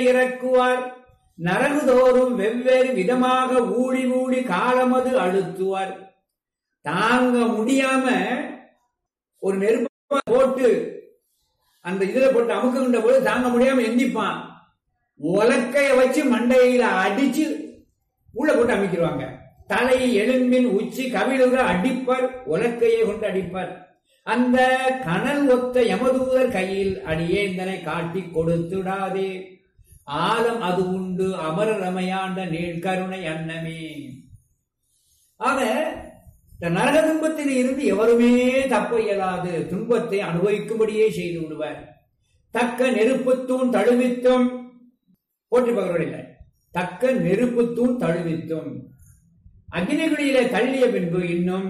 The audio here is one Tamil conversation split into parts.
இறக்குவார் நரகுதோறும் வெவ்வேறு விதமாக ஊழி ஊழி காலமது அழுத்துவார் தாங்க முடியாம ஒரு நெருப்ப போட்டு அந்த இதுல போட்டு அமுக்குகின்ற போது தாங்க முடியாம எந்திப்பான் உலக்கைய வச்சு மண்டையில அடிச்சு உள்ள போட்டு அமைக்கிடுவாங்க தலை எலும்பின் உச்சி கவிழுக அடிப்பர் உலக்கையை கொண்டு அடிப்பர் அந்த கனல் ஒத்த யமதூதர் கையில் அடியேந்தனை காட்டி கொடுத்துடாதே ஆலம் அது உண்டு அமரர் அமையாண்ட நீழ்கருணை அன்னமே ஆக இந்த நரக துன்பத்தில் இருந்து எவருமே தப்ப இயலாது துன்பத்தை அனுபவிக்கும்படியே செய்து விடுவார் தக்க நெருப்புத்தூண் தழுவித்தும் போற்றி பகவதில்லை தக்க நெருப்புத்தூண் தழுவித்தும் அக்னிகுடியிலே தள்ளிய பின்பு இன்னும்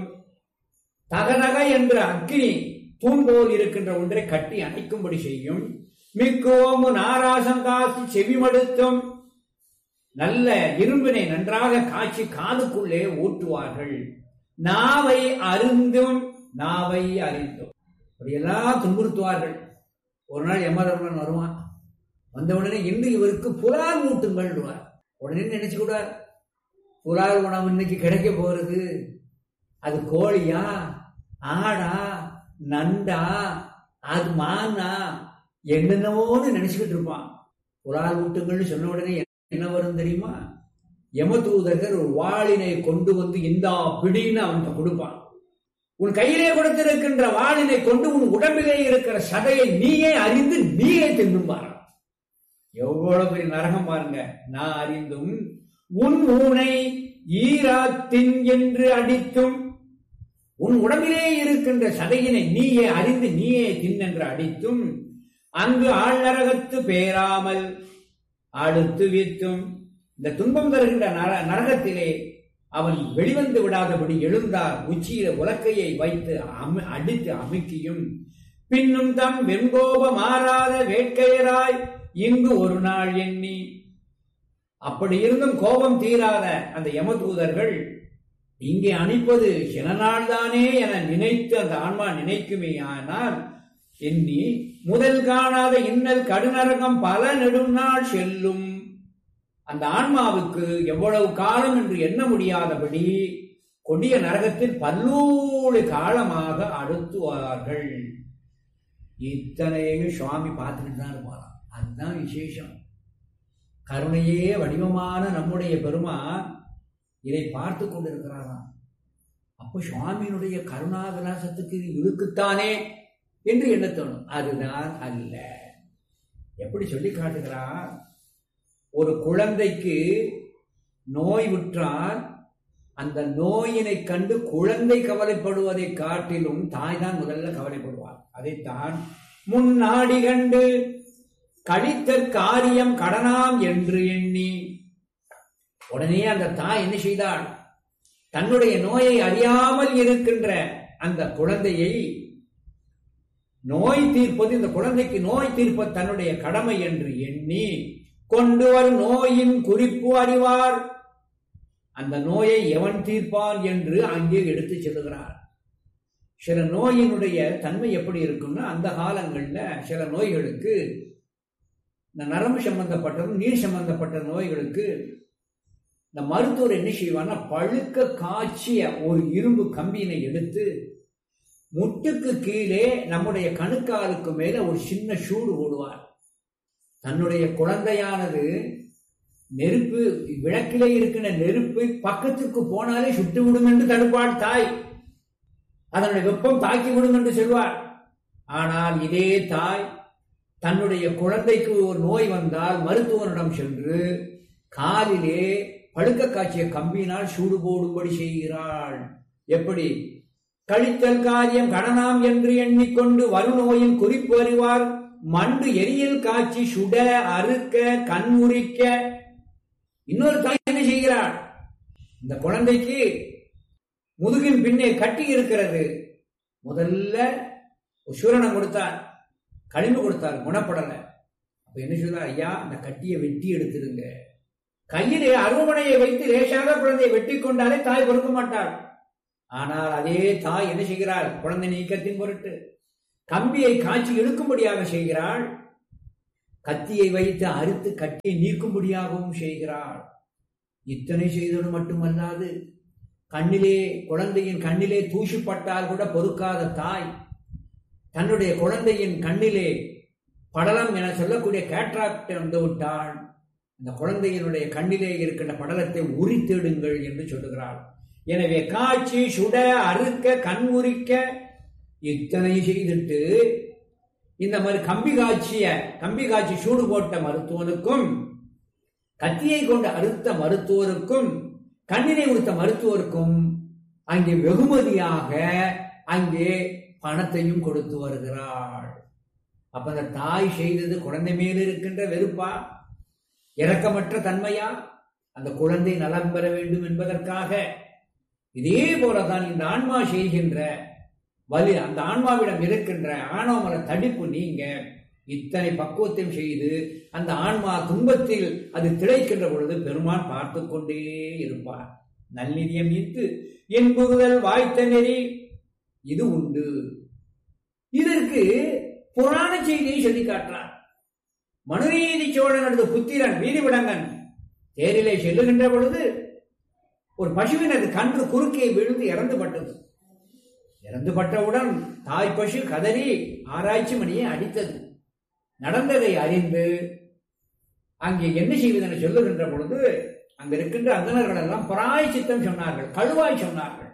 தகநக என்ற அக்னி தூண் போல் இருக்கின்ற ஒன்றை கட்டி அணைக்கும்படி செய்யும் மிக்கோமு நாராசம் காசி செவிமடுத்தும் நல்ல இரும்பினை நன்றாக காய்ச்சி காதுக்குள்ளே ஊட்டுவார்கள் நாவை அருந்தும் நாவை அறிந்தும் அப்படியெல்லாம் துன்புறுத்துவார்கள் ஒரு நாள் யமதர்மன் வருவான் வந்த உடனே இன்று இவருக்கு புலால் ஊட்டுங்கள் உடனே நினைச்சுக்கூடார் புலால் உணவு இன்னைக்கு கிடைக்க போறது அது கோழியா ஆடா நண்டா அது மானா என்னென்னவோன்னு நினைச்சுக்கிட்டு இருப்பான் புலால் ஊட்டுங்கள்னு சொன்ன உடனே என்ன வரும் தெரியுமா யமதூதர்கள் ஒரு வாளினை கொண்டு வந்து இந்தா பிடின்னு அவன்கிட்ட கொடுப்பான் உன் கையிலே கொடுத்திருக்கின்ற வாளினை கொண்டு உன் உடம்பிலே இருக்கிற சதையை நீயே அறிந்து நீயே தின்னும்பாரான் எவ்வளவு பெரிய நரகம் பாருங்க நான் அறிந்தும் உன் ஊனை ஈராத்தின் என்று அடித்தும் உன் உடம்பிலே இருக்கின்ற சதையினை நீயே அறிந்து நீயே தின்னென்று அடித்தும் அங்கு ஆழ்நரகத்து பேராமல் அடுத்து வீத்தும் இந்த துன்பம் தருகின்ற நர- நரகத்திலே அவன் வெளிவந்து விடாதபடி எழுந்தார் உச்சியில உலக்கையை வைத்து அம- அடித்து அமுக்கியும் பின்னும் தம் வெண்கோப மாறாத வேட்கையராய் இங்கு ஒரு நாள் எண்ணி அப்படி இருந்தும் கோபம் தீராத அந்த யமதூதர்கள் இங்கே அனுப்பது சில நாள் தானே என நினைத்து அந்த ஆன்மா நினைக்குமே ஆனால் எண்ணி முதல் காணாத இன்னல் கடுநரகம் பல நெடுநாள் செல்லும் அந்த ஆன்மாவுக்கு எவ்வளவு காலம் என்று எண்ண முடியாதபடி கொடிய நரகத்தில் பல்லூறு காலமாக அடுத்துவார்கள் இத்தனையும் சுவாமி பார்த்துக்கிட்டு தான் இருப்பாராம் அதுதான் விசேஷம் கருணையே வடிவமான நம்முடைய பெருமான் இதை பார்த்து கொண்டிருக்கிறாராம் அப்போ சுவாமியினுடைய கருணா விலாசத்துக்கு இது இழுக்குத்தானே என்று எண்ண தோணும் அதுதான் அல்ல எப்படி சொல்லி காட்டுகிறார் ஒரு குழந்தைக்கு நோய் உற்றால் அந்த நோயினை கண்டு குழந்தை கவலைப்படுவதை காட்டிலும் தாய் தான் முதல்ல கவலைப்படுவார் அதைத்தான் முன்னாடி கண்டு கழித்த காரியம் கடனாம் என்று எண்ணி உடனே அந்த தாய் என்ன செய்தாள் தன்னுடைய நோயை அறியாமல் இருக்கின்ற அந்த குழந்தையை நோய் தீர்ப்பது இந்த குழந்தைக்கு நோய் தீர்ப்பது தன்னுடைய கடமை என்று எண்ணி கொண்டு வரும் நோயின் குறிப்பு அறிவார் அந்த நோயை எவன் தீர்ப்பான் என்று அங்கே எடுத்துச் செல்லுகிறார் சில நோயினுடைய தன்மை எப்படி இருக்கும்னா அந்த காலங்கள்ல சில நோய்களுக்கு இந்த நரம்பு சம்பந்தப்பட்டதும் நீர் சம்பந்தப்பட்ட நோய்களுக்கு இந்த மருத்துவர் என்ன செய்வார்னா பழுக்க காய்ச்சிய ஒரு இரும்பு கம்பியினை எடுத்து முட்டுக்கு கீழே நம்முடைய கணுக்காலுக்கு மேல ஒரு சின்ன சூடு போடுவார் தன்னுடைய குழந்தையானது நெருப்பு விளக்கிலே இருக்கின்ற நெருப்பு பக்கத்திற்கு போனாலே சுட்டு விடும் என்று தடுப்பாள் தாய் அதனுடைய வெப்பம் தாக்கி விடும் என்று சொல்வார் ஆனால் இதே தாய் தன்னுடைய குழந்தைக்கு ஒரு நோய் வந்தால் மருத்துவனிடம் சென்று காலிலே படுக்க காய்ச்சிய கம்பியினால் சூடு போடும்படி செய்கிறாள் எப்படி கழித்தல் காரியம் கடனாம் என்று எண்ணிக்கொண்டு வருநோயின் குறிப்பு அறிவார் மண்டு எரியல் காய்ச்சி சுட அறுக்க கண்முறிக்க இன்னொரு தாய் என்ன செய்கிறாள் இந்த குழந்தைக்கு முதுகின் பின்னே கட்டி இருக்கிறது முதல்ல ஒரு சூரணம் கொடுத்தார் களிம்பு கொடுத்தார் குணப்படலை அப்ப என்ன சொல்றார் ஐயா அந்த கட்டியை வெட்டி எடுத்துருங்க கையிலே அருவமனையை வைத்து லேசாக குழந்தையை வெட்டி கொண்டாலே தாய் பொறுக்க மாட்டாள் ஆனால் அதே தாய் என்ன செய்கிறாள் குழந்தை நீக்கத்தின் பொருட்டு கம்பியை காய்ச்சி இழுக்கும்படியாக செய்கிறாள் கத்தியை வைத்து அறுத்து கட்டியை நீக்கும்படியாகவும் செய்கிறாள் இத்தனை செய்தது மட்டுமல்லாது கண்ணிலே குழந்தையின் கண்ணிலே தூசிப்பட்டால் கூட பொறுக்காத தாய் தன்னுடைய குழந்தையின் கண்ணிலே படலம் என சொல்லக்கூடிய கேட்ராக்ட் வந்து விட்டால் அந்த குழந்தையினுடைய கண்ணிலே இருக்கின்ற படலத்தை உரித்திடுங்கள் என்று சொல்லுகிறாள் எனவே காட்சி சுட அறுக்க கண் உரிக்க இத்தனை செய்துட்டு இந்த மாதிரி கம்பி காட்சிய கம்பி காட்சி சூடு போட்ட மருத்துவனுக்கும் கத்தியை கொண்டு அறுத்த மருத்துவருக்கும் கண்ணினை உடுத்த மருத்துவருக்கும் அங்கே வெகுமதியாக அங்கே பணத்தையும் கொடுத்து வருகிறாள் அப்ப அந்த தாய் செய்தது குழந்தை மேல் இருக்கின்ற வெறுப்பா இரக்கமற்ற தன்மையா அந்த குழந்தை நலம் பெற வேண்டும் என்பதற்காக இதே போலதான் இந்த ஆன்மா செய்கின்ற வலி அந்த ஆன்மாவிடம் இருக்கின்ற ஆணவமல தடிப்பு நீங்க இத்தனை பக்குவத்தையும் செய்து அந்த ஆன்மா துன்பத்தில் அது திளைக்கின்ற பொழுது பெருமான் பார்த்து கொண்டே இருப்பார் நல்நிதியம் ஈத்து என் குருதல் வாய்த்த நெறி இது உண்டு இதற்கு புராண செய்தியை சொல்லி காட்டுறார் மனுநீதி சோழனது புத்திரன் வீதிவிடங்கன் தேரிலே செல்லுகின்ற பொழுது ஒரு பசுவினது கன்று குறுக்கே விழுந்து இறந்து பட்டது இறந்து பட்டவுடன் தாய் பசு கதறி ஆராய்ச்சி மணியை அடித்தது நடந்ததை அறிந்து அங்கே என்ன செய்வதென சொல்லுகின்ற பொழுது அங்க இருக்கின்ற அந்தணர்கள் எல்லாம் பராய் சித்தம் சொன்னார்கள் கழுவாய் சொன்னார்கள்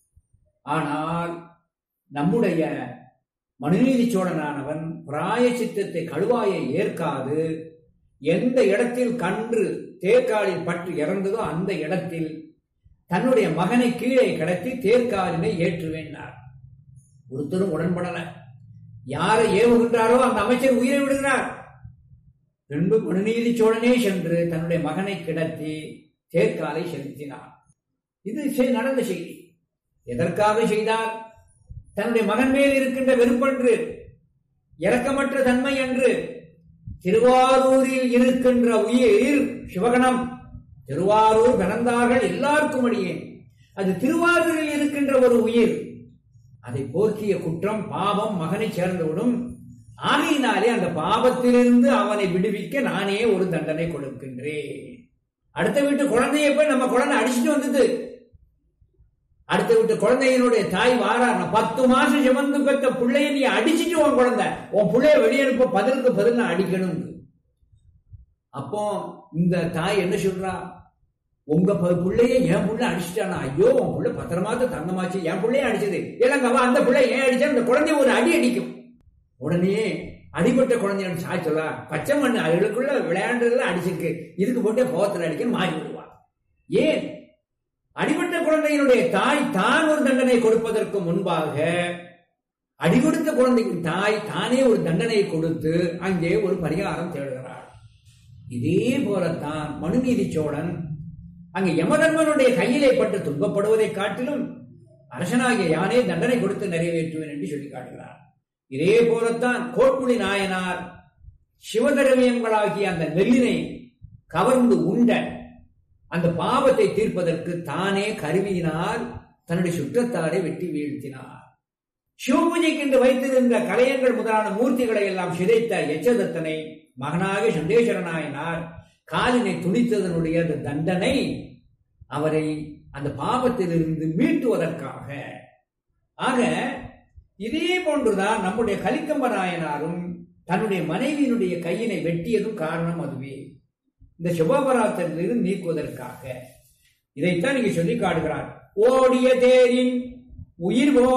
ஆனால் நம்முடைய மனுநீதி சோழனானவன் பிராய சித்தத்தை கழுவாயை ஏற்காது எந்த இடத்தில் கன்று தேர்காலில் பட்டு இறந்ததோ அந்த இடத்தில் தன்னுடைய மகனை கீழே கடத்தி தேர்காலினை ஏற்றுவேனார் ஒருத்தரும் உடன்படல யாரை ஏவுகின்றாரோ அந்த அமைச்சர் உயிரை விடுகிறார் பின்பு மனுநீதி சோழனே சென்று தன்னுடைய மகனை கிடத்தி தேர்காலை செலுத்தினார் இது நடந்த செய்தி எதற்காக செய்தார் தன்னுடைய மகன் மேல் இருக்கின்ற வெறுப்பன்று இரக்கமற்ற தன்மை என்று திருவாரூரில் இருக்கின்ற உயிர் சிவகணம் திருவாரூர் பிறந்தார்கள் எல்லாருக்கும் அடியேன் அது திருவாரூரில் இருக்கின்ற ஒரு உயிர் அதை போக்கிய குற்றம் பாவம் மகனை சேர்ந்துவிடும் ஆகையினாலே அந்த பாவத்திலிருந்து அவனை விடுவிக்க நானே ஒரு தண்டனை கொடுக்கின்றேன் அடுத்த வீட்டு குழந்தைய போய் நம்ம குழந்தை அடிச்சுட்டு வந்தது அடுத்த வீட்டு குழந்தையினுடைய தாய் வாரார் பத்து மாசம் சுமந்து பெற்ற பிள்ளைய நீ அடிச்சுட்டு உன் குழந்தை உன் பிள்ளைய வெளியனுப்ப பதிலுக்கு பதில் நான் அடிக்கணும் அப்போ இந்த தாய் என்ன சொல்றா உங்க பிள்ளைய என் புள்ள அடிச்சுட்டானா ஐயோ உன் புள்ள பத்திரமாத்த தங்கமாச்சு என் பிள்ளைய அடிச்சது இல்லங்கவா அந்த பிள்ளை ஏன் அடிச்சா அந்த குழந்தைய ஒரு அடி அடிக்கும் உடனே அடிபட்ட குழந்தையோட சாய் சொல்லா பச்சை மண்ணு அதுகளுக்குள்ள விளையாண்டுல அடிச்சிருக்கு இதுக்கு போட்டு கோவத்தில் அடிக்க மாறி விடுவா ஏன் அடிபட்ட குழந்தையினுடைய தாய் தான் ஒரு தண்டனை கொடுப்பதற்கு முன்பாக அடி கொடுத்த குழந்தைக்கு தாய் தானே ஒரு தண்டனையை கொடுத்து அங்கே ஒரு பரிகாரம் தேடுகிறார் இதே போலத்தான் மனுநீதி சோழன் அங்கு யமதர்மனுடைய கையிலே பட்டு துன்பப்படுவதை காட்டிலும் அரசனாகிய யானே தண்டனை கொடுத்து நிறைவேற்றுவேன் என்று சொல்லி காட்டுகிறார் இதே போலத்தான் கோட்புலி நாயனார் சிவதரவியங்களாகிய அந்த நெல்லினை கவர்ந்து உண்ட அந்த பாவத்தை தீர்ப்பதற்கு தானே கருவியினால் தன்னுடைய சுற்றத்தாரை வெட்டி வீழ்த்தினார் சிவபூஜைக்கு என்று வைத்திருந்த கலையங்கள் முதலான மூர்த்திகளை எல்லாம் சிதைத்த எச்சதத்தனை மகனாக சண்டேஸ்வர நாயனார் காலினை துணித்ததனுடைய அந்த தண்டனை அவரை அந்த பாவத்திலிருந்து மீட்டுவதற்காக ஆக இதே போன்றுதான் நம்முடைய கலிக்கம்ப நாயனாரும் தன்னுடைய மனைவியினுடைய கையினை வெட்டியதும் காரணம் அதுவே இந்த சுபபராத்திரிலிருந்து நீக்குவதற்காக இதைத்தான் நீங்க சொல்லி காட்டுகிறார் ஓடிய தேரின் உயிர்